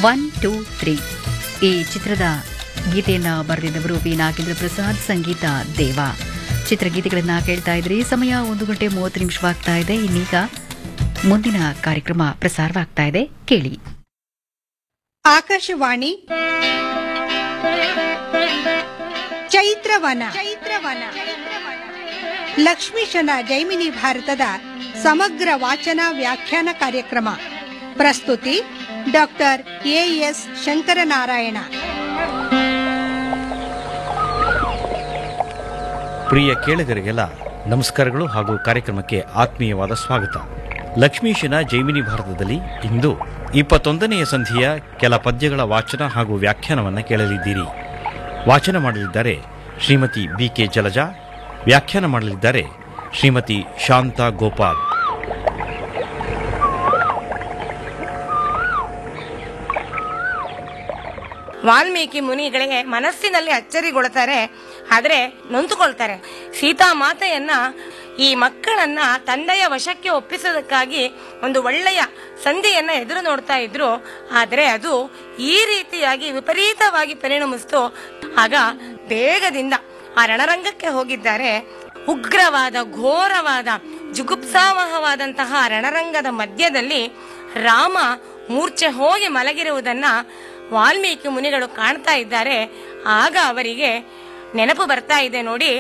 one two three ಈ ಚಿತ್ರದ ಗೀತೆಯನ್ನ ಬರೆದಿದ್ದವರು ವಿ ನಾಗೇಂದ್ರ ಪ್ರಸಾದ್ ಸಂಗೀತ ದೇವ ಚಿತ್ರಗೀತೆಗಳನ್ನ ಕೇಳ್ತಾ ಇದ್ರಿ ಸಮಯ ಒಂದು ಗಂಟೆ ಮೂವತ್ತು ನಿಮಿಷವಾಗ್ತಾ ಇದೆ ಇನ್ನೀಗ ಮುಂದಿನ ಕಾರ್ಯಕ್ರಮ ಪ್ರಸಾರವಾಗ್ತಾ ಇದೆ ಕೇಳಿ ಆಕಾಶವಾಣಿ ಚೈತ್ರವನ ಚೈತ್ರವನ ಲಕ್ಷ್ಮೀಶನ ಜೈಮಿನಿ ಭಾರತದ ಸಮಗ್ರ ವಾಚನ ವ್ಯಾಖ್ಯಾನ ಕಾರ್ಯಕ್ರಮ ಪ್ರಸ್ತುತಿ ಡಾಕ್ಟರ್ ಎಎಸ್ ಶಂಕರನಾರಾಯಣ ಪ್ರಿಯ ಕೇಳಿಗರಿಗೆಲ್ಲ ನಮಸ್ಕಾರಗಳು ಹಾಗೂ ಕಾರ್ಯಕ್ರಮಕ್ಕೆ ಆತ್ಮೀಯವಾದ ಸ್ವಾಗತ ಲಕ್ಷ್ಮೀಶನ ಜೈಮಿನಿ ಭಾರತದಲ್ಲಿ ಇಂದು ಇಪ್ಪತ್ತೊಂದನೆಯ ಸಂಧಿಯ ಕೆಲ ಪದ್ಯಗಳ ವಾಚನ ಹಾಗೂ ವ್ಯಾಖ್ಯಾನವನ್ನು ಕೇಳಲಿದ್ದೀರಿ ವಾಚನ ಮಾಡಲಿದ್ದಾರೆ ಶ್ರೀಮತಿ ಬಿ ಕೆ ಜಲಜಾ ವ್ಯಾಖ್ಯಾನ ಮಾಡಲಿದ್ದಾರೆ ಶ್ರೀಮತಿ ಶಾಂತಾ ಗೋಪಾಲ್ ವಾಲ್ಮೀಕಿ ಮುನಿಗಳಿಗೆ ಮನಸ್ಸಿನಲ್ಲಿ ಅಚ್ಚರಿಗೊಳ್ತಾರೆ ಆದರೆ ನೊಂದುಕೊಳ್ತಾರೆ ಸೀತಾ ಮಾತೆಯನ್ನ ಈ ಮಕ್ಕಳನ್ನ ತಂದೆಯ ವಶಕ್ಕೆ ಒಪ್ಪಿಸೋದಕ್ಕಾಗಿ ಒಂದು ಒಳ್ಳೆಯ ಸಂಧಿಯನ್ನ ಎದುರು ನೋಡ್ತಾ ಇದ್ರು ಆದರೆ ಅದು ಈ ರೀತಿಯಾಗಿ ವಿಪರೀತವಾಗಿ ಪರಿಣಮಿಸ್ತು ಆಗ ಬೇಗದಿಂದ ಆ ರಣರಂಗಕ್ಕೆ ಹೋಗಿದ್ದಾರೆ ಉಗ್ರವಾದ ಘೋರವಾದ ಜುಗುಪ್ಸಾವಹವಾದಂತಹ ರಣರಂಗದ ಮಧ್ಯದಲ್ಲಿ ರಾಮ ಮೂರ್ಛೆ ಹೋಗಿ ಮಲಗಿರುವುದನ್ನ ವಾಲ್ಮೀಕಿ ಮುನಿಗಳು ಕಾಣ್ತಾ ಇದ್ದಾರೆ ಆಗ ಅವರಿಗೆ ನೆನಪು ಬರ್ತಾ ಇದೆ ನೋಡಿ